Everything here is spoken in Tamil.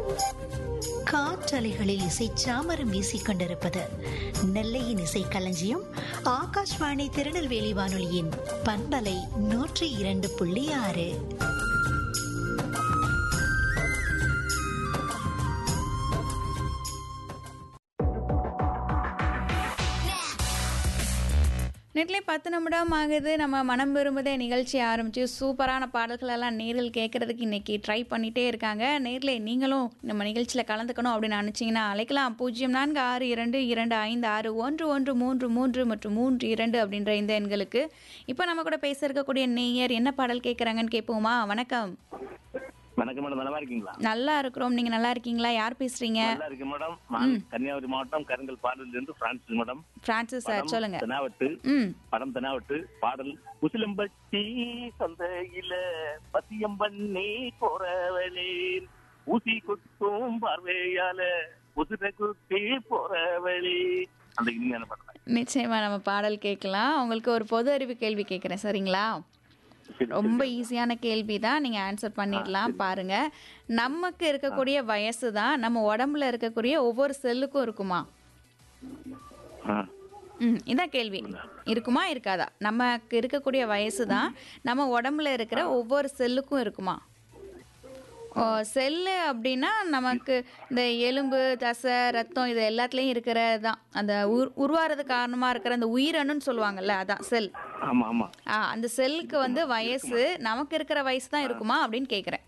காற்றலைகளில் இசை சாமரம் வீசிக் கொண்டிருப்பது நெல்லையின் இசை களஞ்சியம் ஆகாஷ்வாணி திருநெல்வேலி வானொலியின் பண்பலை நூற்றி இரண்டு புள்ளி ஆறு நெட்லே பத்து நிமிடம் ஆகுது நம்ம மனம் விரும்புதே நிகழ்ச்சி ஆரம்பிச்சு சூப்பரான பாடல்கள் எல்லாம் நேரில் கேட்கறதுக்கு இன்னைக்கு ட்ரை பண்ணிட்டே இருக்காங்க நேர்ல நீங்களும் நம்ம நிகழ்ச்சியில் கலந்துக்கணும் அப்படின்னு நினச்சிங்கன்னா அழைக்கலாம் பூஜ்ஜியம் நான்கு ஆறு இரண்டு இரண்டு ஐந்து ஆறு ஒன்று ஒன்று மூன்று மூன்று மற்றும் மூன்று இரண்டு அப்படின்ற இந்த எண்களுக்கு இப்போ நம்ம கூட பேச இருக்கக்கூடிய நேயர் என்ன பாடல் கேட்குறாங்கன்னு கேட்போமா வணக்கம் வணக்கம் மேடம் நல்லா இருக்கீங்களா நல்லா இருக்கிறோம் நீங்கள் நல்லா இருக்கீங்களா யார் பேசுறீங்க நல்லா இருக்கு மேடம் நான் கன்னியாகுமரி மாவட்டம் கருங்கல் பாடலில் இருந்து பிரான்சிஸ் மேடம் பிரான்சிஸ் சார் சொல்லுங்க தெனாவட்டு ம் படம் தெனாவட்டு பாடல் உசிலம்பட்டி சந்தையில பத்தியம் பண்ணி போறவளே ஊசி குத்தும் பார்வையால உதிர குத்தி போறவளே அந்த இனிமையான பாடல் நிச்சயமா நம்ம பாடல் கேட்கலாம் உங்களுக்கு ஒரு பொது அறிவு கேள்வி கேட்குறேன் சரிங்களா சரி, ரொம்ப ஈஸியான கேள்வி தான் நீங்கள் ஆன்சர் பண்ணிடலாம் பாருங்க நமக்கு இருக்கக்கூடிய வயசு தான் நம்ம உடம்புல இருக்கக்கூடிய ஒவ்வொரு செல்லுக்கும் இருக்குமா ஆ. ம் இதான் கேள்வி இருக்குமா இருக்காதா நமக்கு இருக்கக்கூடிய வயசு தான் நம்ம உடம்புல இருக்கிற ஒவ்வொரு செல்லுக்கும் இருக்குமா ஓ, செல்லு அப்படின்னா நமக்கு இந்த எலும்பு தசை ரத்தம் இது எல்லாத்துலேயும் இருக்கிறது தான் அந்த உரு உருவாகிறது காரணமாக இருக்கிற அந்த உயிரணுன்னு சொல்லுவாங்கல்ல அதான் செல் ஆமா ஆமா ஆ அந்த செல்லுக்கு வந்து வயசு நமக்கு இருக்கிற வயசு தான் இருக்குமா அப்படின்னு கேட்குறேன்